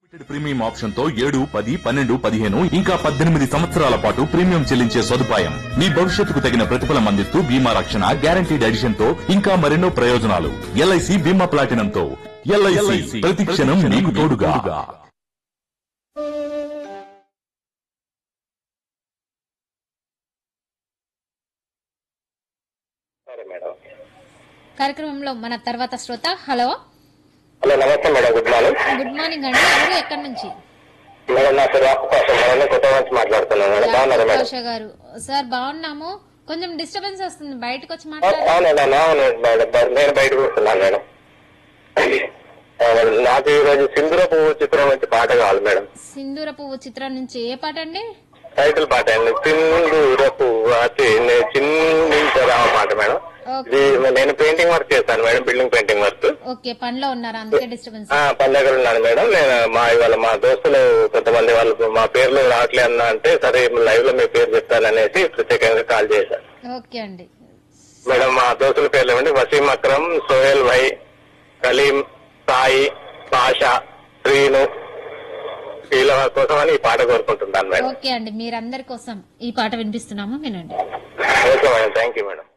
premium option తో ఏడు పది పన్నెండు పదిహేను ఇంకా పద్దెనిమిది సంవత్సరాల పాటు ప్రీమియం చెల్లించే సదుపాయం మీ భవిష్యత్తుకు తగిన ప్రతిఫలం అందిస్తూ బీమా రక్షణ గ్యారంటీడ్ ఎడిషన్ తో ఇంకా మరెన్నో ప్రయోజనాలు ఎల్ఐసి బీమా ప్లాటినం తో ఎల్ఐసి ప్రతి క్షణం మీకు తోడుగా సరే మేడం కార్యక్రమంలో మన తర్వాత శ్రోత హలో హలో నమస్తే madam good morning good morning అండి ఎవరు ఎక్కడి నుంచి మేడం నా పేరు రామకోశం మేడం నేను కొత్త నుంచి మాట్లాడుతున్నాను మేడం బాగున్నారా మేడం కోశ గారు సార్ బాగున్నాము కొంచెం డిస్టర్బెన్స్ వస్తుంది బయటకు వచ్చి ఆ, మాట్లాడారు అవునండి అవును మేడం బ- నేను బయటకు వస్తున్నాను మేడం ఆ, నాకు ఈ రోజు సింధుర పువ్వు చిత్రం నుంచి పాట కావాలి మేడం సింధూర పువ్వు చిత్రం నుంచి ఏ పాట అండి టైటిల్ పాట అండి సింధూర పువ్వు అతి చిందించరా పాట మేడం ఓకే ఇది నేను పెయింటింగ్ వర్క్ చేస్తాను madam building painting work okay పనిలో ఉన్నారు అందుకే డిస్టర్బెన్స్ ఆ, పని దగ్గర ఉన్నాను మేడం నేను మా ఇవాళ మా దోస్తులు కొంతమంది వాళ్ళు మా పేర్లు రావట్లే అన్న అంటే సరే లైవ్ లో మీ పేరు చెప్తాననేసి ప్రత్యేకంగా కాల్ చేశాను ఓకే అండి మేడం మా దోస్తుల పేర్లు ఏమండి వసీం అక్రమ్ సోహెల్ భై కలీం సాయి పాషా శ్రీను వీళ్ళ కోసం అని ఈ పాట కోరుకుంటున్నాను మేడం ఓకే అండి మీరందరి కోసం ఈ పాట వినిపిస్తున్నాము వినండి okay madam thank you madam